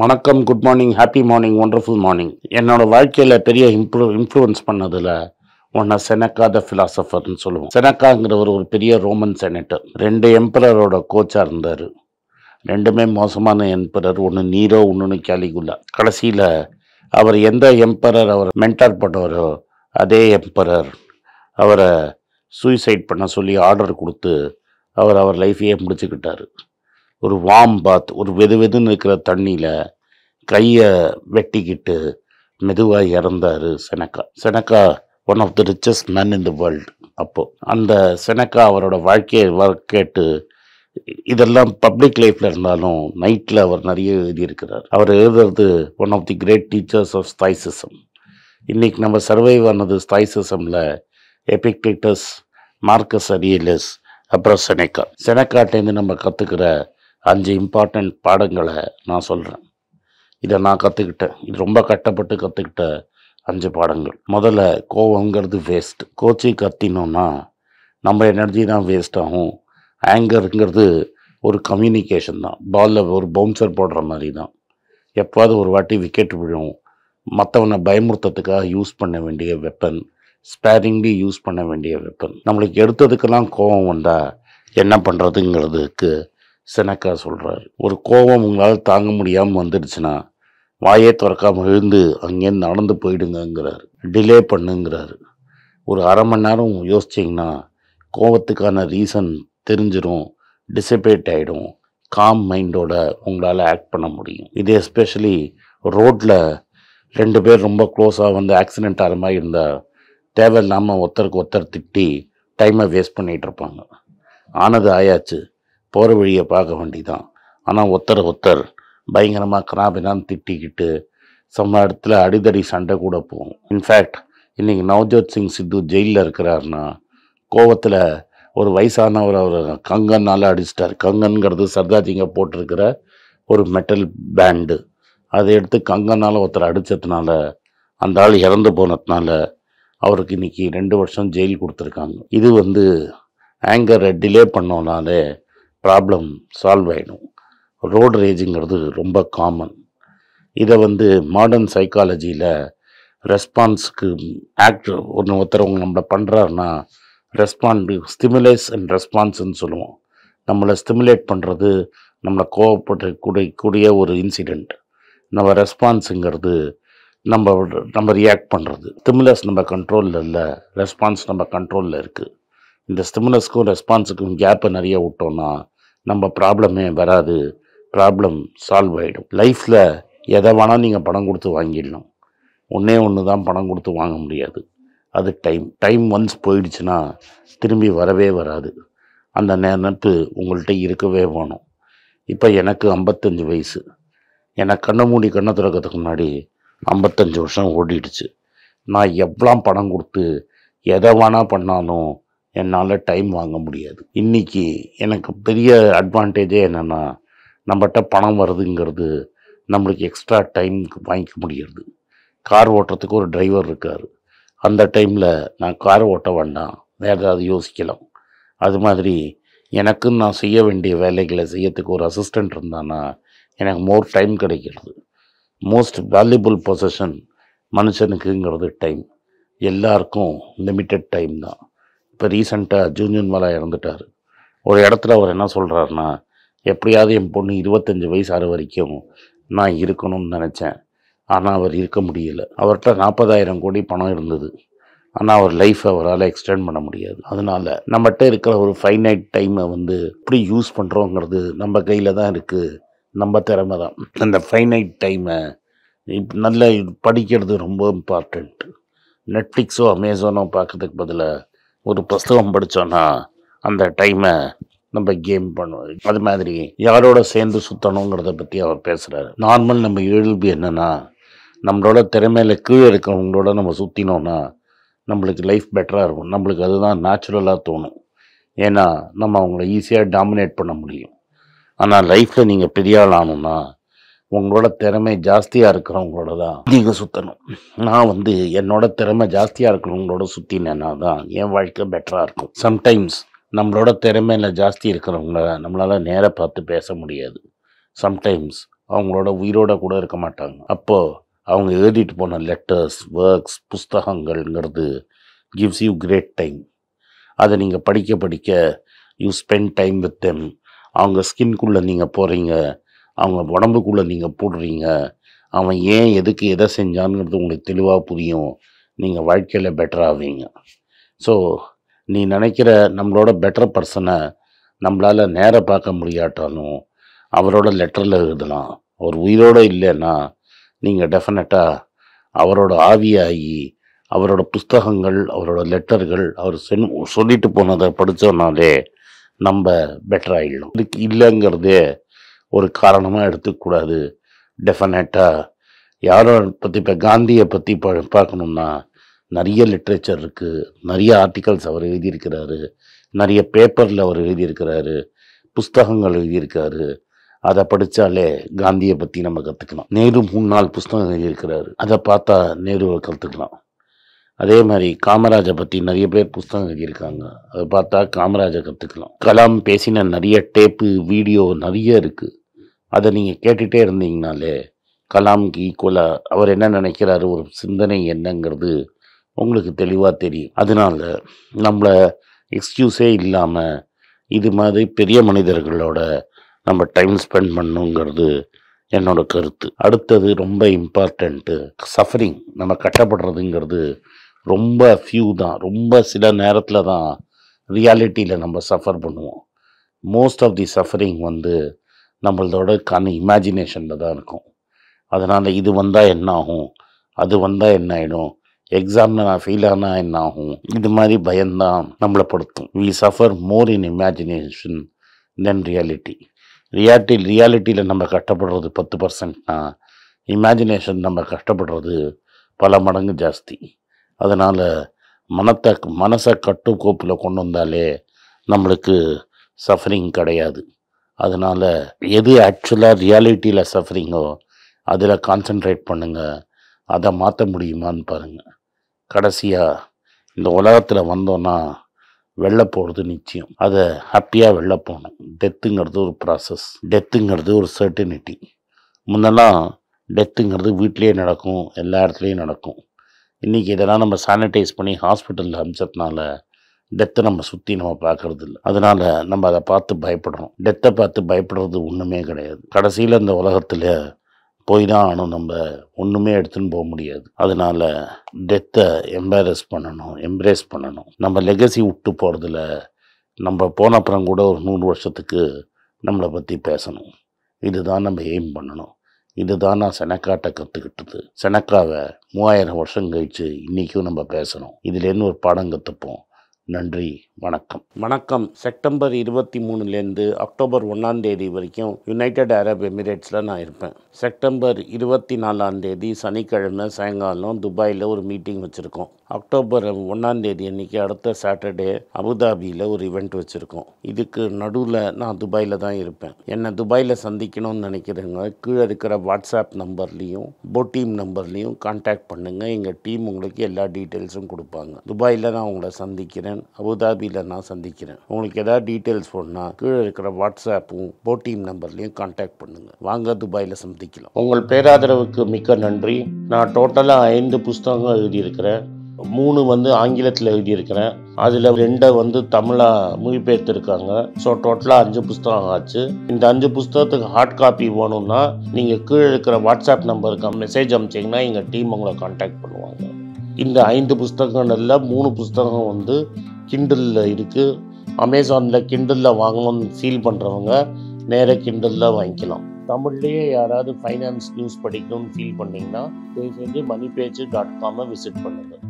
வணக்கம் good morning happy morning wonderful morning என்னோட வாழ்க்கையில் பெரிய இம்ப்ரூ இன்ஃப்ளூயன்ஸ் பண்ணதில் ஒன்றை செனக்கா த ஃபிலாசபர்னு சொல்லுவோம் செனக்காங்கிறவர் ஒரு பெரிய ரோமன் செனட்டர் ரெண்டு எம்பரரோட கோச்சாக இருந்தார் ரெண்டுமே மோசமான எம்பரர் ஒன்று நீரோ இன்னொன்று கேலிகுலா கடைசியில் அவர் எந்த எம்பரர் அவர் மென்டார் பண்ணவரோ அதே எம்பரர் அவரை சூசைட் பண்ண சொல்லி ஆர்டர் கொடுத்து அவர் அவர் லைஃபையே முடிச்சுக்கிட்டாரு ஒரு வார்ம் பாத் ஒரு வெது வெதுன்னு இருக்கிற தண்ணியில் கையை வெட்டிக்கிட்டு மெதுவாக இறந்தாரு Seneca Seneca one of the richest man in the world அப்போ அந்த செனக்கா அவரோட வாழ்க்கையை வ- கேட்டு இதெல்லாம் பப்ளிக் லைஃப்ல இருந்தாலும் நைட்டில் அவர் நிறைய எழுதியிருக்கிறார் அவர் எழுதுறது one of the great teachers of stoicism இன்னைக்கு நம்ம சர்வைவ் ஆனது ஸ்தைசிசமில் எபிக்டேட்டஸ் மார்க்கஸ் அரியலஸ் அப்புறம் செனக்கா செனக்காட்டேருந்து நம்ம கற்றுக்கிற அஞ்சு இம்பார்ட்டண்ட் பாடங்களை நான் சொல்கிறேன் இதை நான் கற்றுக்கிட்டேன் இது ரொம்ப கட்டப்பட்டு கற்றுக்கிட்ட அஞ்சு பாடங்கள் முதல்ல கோவங்கிறது வேஸ்ட் கோச்சி கத்தினோன்னா நம்ம எனர்ஜி தான் வேஸ்ட் ஆகும் ஆங்கருங்கிறது ஒரு கம்யூனிகேஷன் தான் பாலில் ஒரு பவுன்சர் போடுற மாதிரி தான் எப்போது ஒரு வாட்டி விக்கெட் விழும் மற்றவனை பயமுறுத்தத்துக்காக யூஸ் பண்ண வேண்டிய வெப்பன் ஸ்பேரிங்லி யூஸ் பண்ண வேண்டிய வெப்பன் நம்மளுக்கு எடுத்ததுக்கெல்லாம் கோபம் வந்தால் என்ன பண்ணுறதுங்கிறதுக்கு செனக்கா சொல்கிறார் ஒரு கோபம் உங்களால் தாங்க முடியாமல் வந்துடுச்சுன்னா வாயே திறக்காம எழுந்து அங்கேருந்து நடந்து போயிடுங்கங்கிறாரு டிலே பண்ணுங்கிறாரு ஒரு அரை மணி நேரம் யோசிச்சிங்கன்னா கோவத்துக்கான ரீசன் தெரிஞ்சிரும் டிசிபேட் ஆகிடும் காம் மைண்டோட உங்களால் ஆக்ட் பண்ண முடியும் இது எஸ்பெஷலி ரோட்டில் ரெண்டு பேர் ரொம்ப க்ளோஸாக வந்து ஆக்சிடென்ட் ஆகிற மாதிரி இருந்தால் தேவையில்லாமல் ஒருத்தருக்கு ஒருத்தர் திட்டி டைமை வேஸ்ட் பண்ணிகிட்டு இருப்பாங்க ஆனது ஆயாச்சு போகிற வழியை பார்க்க வேண்டிதான் ஆனால் ஒருத்தர் ஒருத்தர் பயங்கரமாக கிராபினான்னு திட்டிக்கிட்டு சம்ம இடத்துல அடிதடி சண்டை கூட போகும் இன்ஃபேக்ட் இன்னைக்கு நவ்ஜோத் சிங் சித்து ஜெயிலில் இருக்கிறாருன்னா கோவத்தில் ஒரு வயசானவர் அவர் கங்கன்னால அடிச்சிட்டார் கங்கன்கிறது சர்தாஜிங்க போட்டிருக்கிற ஒரு மெட்டல் பேண்டு அதை எடுத்து கங்கனால் ஒருத்தர் அடித்ததுனால அந்த ஆள் இறந்து போனதுனால அவருக்கு இன்னைக்கு ரெண்டு வருஷம் ஜெயில் கொடுத்துருக்காங்க இது வந்து ஆங்கரை டிலே பண்ணோனாலே ப்ராப்ளம் சால்வ் ஆகிடும் ரோடு ரேஜுங்கிறது ரொம்ப காமன் இதை வந்து மாடர்ன் சைக்காலஜியில் ரெஸ்பான்ஸுக்கு ஆக்ட் ஒன்று ஒருத்தர் நம்மளை பண்ணுறாருன்னா ரெஸ்பாண்ட் ஸ்டிமுலேஸ் அண்ட் ரெஸ்பான்ஸ்ன்னு சொல்லுவோம் நம்மளை ஸ்டிமுலேட் பண்ணுறது நம்மளை கோவப்பட்டு கூடிய கூடிய ஒரு இன்சிடெண்ட் நம்ம ரெஸ்பான்ஸுங்கிறது நம்ம நம்ம ரியாக்ட் பண்ணுறது ஸ்டிமுலஸ் நம்ம கண்ட்ரோலில் இல்லை ரெஸ்பான்ஸ் நம்ம கண்ட்ரோலில் இருக்குது இந்த ஸ்டிமுலஸ்க்கும் ரெஸ்பான்ஸுக்கும் கேப்பை நிறைய விட்டோம்னா நம்ம ப்ராப்ளமே வராது ப்ராப்ளம் சால்வ் ஆகிடும் லைஃப்பில் எதை வேணால் நீங்கள் பணம் கொடுத்து வாங்கிடலாம் ஒன்றே ஒன்று தான் பணம் கொடுத்து வாங்க முடியாது அது டைம் டைம் ஒன்ஸ் போயிடுச்சுன்னா திரும்பி வரவே வராது அந்த நினைப்பு உங்கள்கிட்ட இருக்கவே வேணும் இப்போ எனக்கு ஐம்பத்தஞ்சு வயசு எனக்கு கண்ணை மூடி கண்ணை திறக்கிறதுக்கு முன்னாடி ஐம்பத்தஞ்சு வருஷம் ஓடிடுச்சு நான் எவ்வளோ பணம் கொடுத்து எதை வேணால் பண்ணாலும் என்னால் டைம் வாங்க முடியாது இன்னைக்கு எனக்கு பெரிய அட்வான்டேஜே என்னென்னா நம்மகிட்ட பணம் வருதுங்கிறது நம்மளுக்கு எக்ஸ்ட்ரா டைம் வாங்கிக்க முடியாது கார் ஓட்டுறதுக்கு ஒரு டிரைவர் இருக்கார் அந்த டைமில் நான் கார் ஓட்ட வேண்டாம் வேறு ஏதாவது யோசிக்கலாம் அது மாதிரி எனக்குன்னு நான் செய்ய வேண்டிய வேலைகளை செய்யறதுக்கு ஒரு அசிஸ்டண்ட் இருந்தானா எனக்கு மோர் டைம் கிடைக்கிறது மோஸ்ட் வேல்யூபிள் பொசிஷன் மனுஷனுக்குங்கிறது டைம் எல்லாருக்கும் லிமிட்டட் டைம் தான் இப்போ ரீசண்டாக ஜூனியன் மலா இறந்துட்டார் ஒரு இடத்துல அவர் என்ன சொல்கிறாருன்னா எப்படியாவது என் பொண்ணு இருபத்தஞ்சி வயசு ஆறு வரைக்கும் நான் இருக்கணும்னு நினச்சேன் ஆனால் அவர் இருக்க முடியல அவர்கிட்ட நாற்பதாயிரம் கோடி பணம் இருந்தது ஆனால் அவர் லைஃப்பை அவரால் எக்ஸ்டெண்ட் பண்ண முடியாது அதனால நம்மகிட்ட இருக்கிற ஒரு ஃபைனைட் டைமை வந்து எப்படி யூஸ் பண்ணுறோங்கிறது நம்ம கையில் தான் இருக்குது நம்ம திறமை தான் அந்த ஃபைனைட் டைமை இப் நல்ல படிக்கிறது ரொம்ப இம்பார்ட்டண்ட் நெட்ஃப்ளிக்ஸோ அமேசானோ பார்க்கறதுக்கு பதிலாக ஒரு புஸ்தகம் படித்தோன்னா அந்த டைமை நம்ம கேம் பண்ணுவோம் அது மாதிரி யாரோட சேர்ந்து சுற்றணுங்கிறத பற்றி அவர் பேசுகிறாரு நார்மல் நம்ம இயல்பு என்னென்னா நம்மளோட திறமையில கீழே இருக்கிறவங்களோட நம்ம சுற்றினோன்னா நம்மளுக்கு லைஃப் பெட்டராக இருக்கும் நம்மளுக்கு அதுதான் நேச்சுரலாக தோணும் ஏன்னா நம்ம அவங்கள ஈஸியாக டாமினேட் பண்ண முடியும் ஆனால் லைஃப்பில் நீங்கள் பெரிய ஆள் ஆகணும்னா உங்களோட திறமை ஜாஸ்தியாக இருக்கிறவங்களோட தான் நீங்கள் சுற்றணும் நான் வந்து என்னோட திறமை ஜாஸ்தியாக இருக்கிறவங்களோட சுற்றினேன்னா தான் என் வாழ்க்கை பெட்டராக இருக்கும் சம்டைம்ஸ் நம்மளோட திறமையில் ஜாஸ்தி இருக்கிறவங்கள நம்மளால் நேராக பார்த்து பேச முடியாது சம்டைம்ஸ் அவங்களோட உயிரோட கூட இருக்க மாட்டாங்க அப்போ அவங்க எழுதிட்டு போன லெட்டர்ஸ் ஒர்க்ஸ் புஸ்தகங்கள்ங்கிறது கிவ்ஸ் யூ கிரேட் டைம் அதை நீங்கள் படிக்க படிக்க you spend time with them அவங்க ஸ்கின்குள்ளே நீங்கள் போகிறீங்க அவங்க உடம்புக்குள்ளே நீங்கள் போடுறீங்க அவன் ஏன் எதுக்கு எதை செஞ்சான்ங்கிறது உங்களுக்கு தெளிவாக புரியும் நீங்கள் வாழ்க்கையில் பெட்டர் ஆவீங்க ஸோ நீ நினைக்கிற நம்மளோட பெட்டர் பர்சனை நம்மளால் நேர பார்க்க முடியாட்டாலும் அவரோட லெட்டரில் எழுதலாம் அவர் உயிரோடு இல்லைன்னா நீங்கள் டெஃபினட்டாக அவரோட ஆவியாகி அவரோட புஸ்தகங்கள் அவரோட லெட்டர்கள் அவர் சென் சொல்லிட்டு போனதை படித்தோம்னாலே நம்ம பெட்டர் ஆகிடலாம் இதுக்கு இல்லைங்கிறதே ஒரு காரணமாக எடுத்துக்கூடாது டெஃபினட்டாக யாரோ பற்றி இப்போ காந்தியை பற்றி ப பார்க்கணுன்னா நிறைய லிட்ரேச்சர் இருக்குது நிறைய ஆர்டிகல்ஸ் அவர் எழுதியிருக்கிறாரு நிறைய பேப்பரில் அவர் எழுதியிருக்கிறாரு புஸ்தகங்கள் எழுதியிருக்காரு அதை படித்தாலே காந்தியை பற்றி நம்ம கற்றுக்கலாம் நேரு மூணு நாலு புஸ்தகம் எழுதியிருக்கிறாரு அதை பார்த்தா நேருவை கற்றுக்கலாம் அதே மாதிரி காமராஜை பற்றி நிறைய பேர் புஸ்தகம் எழுதியிருக்காங்க அதை பார்த்தா காமராஜை கற்றுக்கலாம் கலாம் பேசின நிறைய டேப்பு வீடியோ நிறைய இருக்குது அதை நீங்கள் கேட்டுகிட்டே இருந்தீங்கனாலே கலாம்க்கு ஈக்குவலாக அவர் என்ன நினைக்கிறாரு ஒரு சிந்தனை என்னங்கிறது உங்களுக்கு தெளிவாக தெரியும் அதனால நம்மளை எக்ஸ்கியூஸே இல்லாமல் இது மாதிரி பெரிய மனிதர்களோட நம்ம டைம் ஸ்பெண்ட் பண்ணுங்கிறது என்னோட கருத்து அடுத்தது ரொம்ப இம்பார்ட்டண்ட்டு சஃபரிங் நம்ம கஷ்டப்படுறதுங்கிறது ரொம்ப ஃபியூ தான் ரொம்ப சில நேரத்தில் தான் ரியாலிட்டியில் நம்ம சஃபர் பண்ணுவோம் மோஸ்ட் ஆஃப் தி சஃபரிங் வந்து நம்மளோட கண் இமேஜினேஷனில் தான் இருக்கும் அதனால் இது வந்தால் என்ன ஆகும் அது வந்தால் என்ன ஆகிடும் எக்ஸாமில் நான் ஃபெயில் ஆனால் என்ன ஆகும் இது மாதிரி பயம்தான் நம்மளை படுத்தும் we suffer more in imagination than reality reality ரியாலிட்டியில் நம்ம கஷ்டப்படுறது பத்து பர்சன்ட்னா இமேஜினேஷன் நம்ம கஷ்டப்படுறது பல மடங்கு ஜாஸ்தி அதனால் மனத்தை மனசை கட்டுக்கோப்பில் கொண்டு வந்தாலே நம்மளுக்கு சஃபரிங் கிடையாது அதனால் எது ஆக்சுவலாக ரியாலிட்டியில் சஃபரிங்கோ அதில் கான்சென்ட்ரேட் பண்ணுங்கள் அதை மாற்ற முடியுமான்னு பாருங்கள் கடைசியாக இந்த உலகத்தில் வந்தோன்னா வெளில போகிறது நிச்சயம் அதை ஹாப்பியாக வெளில போகணும் டெத்துங்கிறது ஒரு ப்ராசஸ் டெத்துங்கிறது ஒரு சர்டினிட்டி முன்னெல்லாம் டெத்துங்கிறது வீட்லேயே நடக்கும் எல்லா இடத்துலையும் நடக்கும் இன்றைக்கி இதெல்லாம் நம்ம சானிடைஸ் பண்ணி ஹாஸ்பிட்டலில் அனுப்பிச்சதுனால டெத்தை நம்ம சுற்றி நம்ம பார்க்கறது இல்லை அதனால் நம்ம அதை பார்த்து பயப்படுறோம் டெத்தை பார்த்து பயப்படுறது ஒன்றுமே கிடையாது கடைசியில் இந்த உலகத்தில் போய் தான் ஆகணும் நம்ம ஒன்றுமே எடுத்துன்னு போக முடியாது அதனால் டெத்தை எம்பாரஸ் பண்ணணும் எம்ப்ரேஸ் பண்ணணும் நம்ம லெகசி விட்டு போகிறதுல நம்ம போன அப்புறம் கூட ஒரு நூறு வருஷத்துக்கு நம்மளை பற்றி பேசணும் இதுதான் நம்ம எய்ம் பண்ணணும் இதுதான் நான் செனக்காட்ட கற்றுக்கிட்டது செனக்காவை மூவாயிரம் வருஷம் கழித்து இன்றைக்கும் நம்ம பேசணும் இதுலேருந்து ஒரு பாடம் கற்றுப்போம் நன்றி வணக்கம் வணக்கம் செப்டம்பர் இருபத்தி மூணுலேருந்து அக்டோபர் ஒன்றாம் தேதி வரைக்கும் யுனைடெட் அரப் எமிரேட்ஸில் நான் இருப்பேன் செப்டம்பர் இருபத்தி நாலாம் தேதி சனிக்கிழமை சாயங்காலம் துபாயில் ஒரு மீட்டிங் வச்சுருக்கோம் அக்டோபர் ஒன்றாம் தேதி அன்றைக்கி அடுத்த சாட்டர்டே அபுதாபியில் ஒரு இவெண்ட் வச்சுருக்கோம் இதுக்கு நடுவில் நான் துபாயில் தான் இருப்பேன் என்னை துபாயில் சந்திக்கணும்னு நினைக்கிறவங்க கீழே இருக்கிற வாட்ஸ்அப் நம்பர்லேயும் போட்டீம் நம்பர்லேயும் கான்டாக்ட் பண்ணுங்கள் எங்கள் டீம் உங்களுக்கு எல்லா டீட்டெயில்ஸும் கொடுப்பாங்க துபாயில் நான் உங்களை சந்திக்கிறேன் அபுதாபியில் நான் சந்திக்கிறேன் உங்களுக்கு ஏதாவது டீட்டெயில்ஸ் போடணும்னா கீழே இருக்கிற வாட்ஸ்அப்பும் போட்டீம் நம்பர்லேயும் கான்டாக்ட் பண்ணுங்கள் வாங்க துபாயில் சந்திக்கலாம் உங்கள் பேராதரவுக்கு மிக்க நன்றி நான் டோட்டலாக ஐந்து புஸ்தகங்கள் எழுதியிருக்கிறேன் மூணு வந்து ஆங்கிலத்தில் எழுதியிருக்கிறேன் அதில் ரெண்டை வந்து தமிழாக மொழிபெயர்த்திருக்காங்க ஸோ டோட்டலாக அஞ்சு புஸ்தகம் ஆச்சு இந்த அஞ்சு புஸ்தகத்துக்கு ஹார்ட் காப்பி வேணும்னா நீங்கள் கீழே இருக்கிற வாட்ஸ்அப் நம்பருக்கு மெசேஜ் அனுப்பிச்சிங்கன்னா எங்கள் டீம் உங்களை கான்டாக்ட் பண்ணுவாங்க இந்த ஐந்து புஸ்தகங்கள்ல மூணு புஸ்தகம் வந்து கிண்டலில் இருக்குது அமேசானில் கிண்டலில் வாங்கணும்னு ஃபீல் பண்ணுறவங்க நேராக கிண்டலில் வாங்கிக்கலாம் தமிழ்லேயே யாராவது ஃபைனான்ஸ் நியூஸ் படிக்கணும்னு ஃபீல் பண்ணிங்கன்னா தயவு செஞ்சு மணி பேஜ் டாட் காமை விசிட் பண்ணுங்கள்